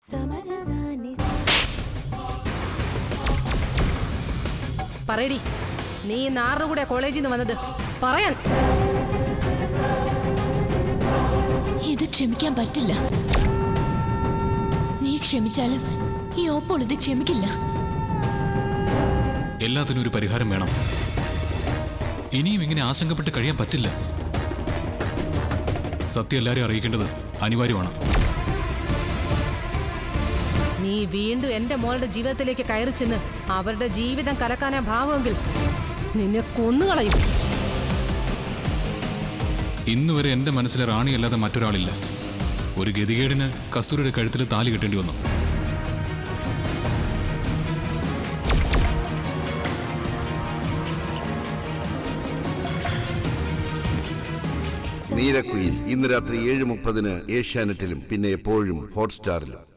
പറയടി നീ ഇന്ന് ആരുടെ കൂടെ കോളേജിൽ നിന്ന് വന്നത് പറയാൻ ഇത് ക്ഷമിക്കാൻ പറ്റില്ല നീ ക്ഷമിച്ചാലും ഈ ഓപ്പോൾ ഇത് ക്ഷമിക്കില്ല എല്ലാത്തിനും ഒരു പരിഹാരം വേണം ഇനിയും ഇങ്ങനെ ആശങ്കപ്പെട്ട് കഴിയാൻ പറ്റില്ല സത്യം എല്ലാവരെയും അറിയിക്കേണ്ടത് അനിവാര്യമാണ് നീ വീണ്ടും എന്റെ മോളുടെ ജീവിതത്തിലേക്ക് കയറി ചെന്ന് അവരുടെ ജീവിതം കലക്കാനാ ഭാവമെങ്കിൽ നിന്നെ കൊന്നുകളയും ഇന്ന് വരെ എന്റെ മനസ്സിലെ റാണിയല്ലാതെ മറ്റൊരാളില്ല ഒരു ഗതികേടിന് കസ്തൂരിയുടെ കഴുത്തിൽ താലി കെട്ടേണ്ടി വന്നു നീലക്കുയിൽ ഇന്ന് രാത്രി ഏഴ് മുപ്പതിന് ഏഷ്യാനെറ്റിലും പിന്നെ എപ്പോഴും ഹോട്ട്സ്റ്റാറിലും